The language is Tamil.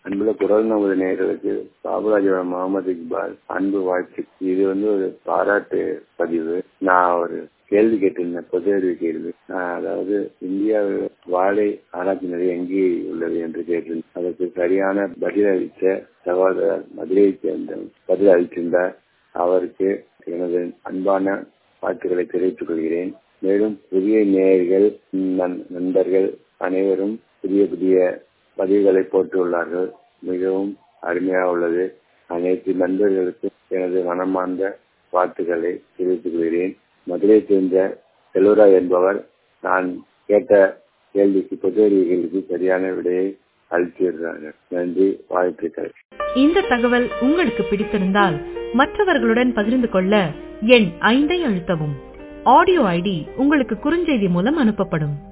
அன்புள்ள குரல் நமது நேர்களுக்கு பாபுராஜபுரம் முகமது இக்பால் அன்பு வாழ்த்து இது வந்து ஒரு பாராட்டு பதிவு நான் ஒரு கேள்வி கேட்டிருந்தேன் பொது அறிவு கேள்வி நான் அதாவது இந்தியாவில் வாழை ஆராய்ச்சி நிலையம் எங்கே உள்ளது என்று கேட்டிருந்தேன் அதற்கு சரியான பதில் அளித்த சகோதரர் மதுரையை சேர்ந்த பதில் அளித்திருந்தார் அவருக்கு எனது அன்பான வாழ்த்துக்களை தெரிவித்துக் கொள்கிறேன் மேலும் புதிய நேயர்கள் நண்பர்கள் அனைவரும் புதிய புதிய பதிவுகளை போட்டுள்ளார்கள் மிகவும் அருமையாக உள்ளது அனைத்து நண்பர்களுக்கு எனது மனமார்ந்த வாழ்த்துக்களை தெரிவித்துக் கொள்கிறேன் மதுரை சேர்ந்த செல்வரா என்பவர் நான் கேட்ட கேள்விக்கு பொது அறிவிகளுக்கு சரியான விடையை அளித்திருக்கிறார்கள் நன்றி வாழ்த்துக்கள் இந்த தகவல் உங்களுக்கு பிடித்திருந்தால் மற்றவர்களுடன் பகிர்ந்து கொள்ள எண் ஐந்தை அழுத்தவும் ஆடியோ ஐடி உங்களுக்கு குறுஞ்செய்தி மூலம் அனுப்பப்படும்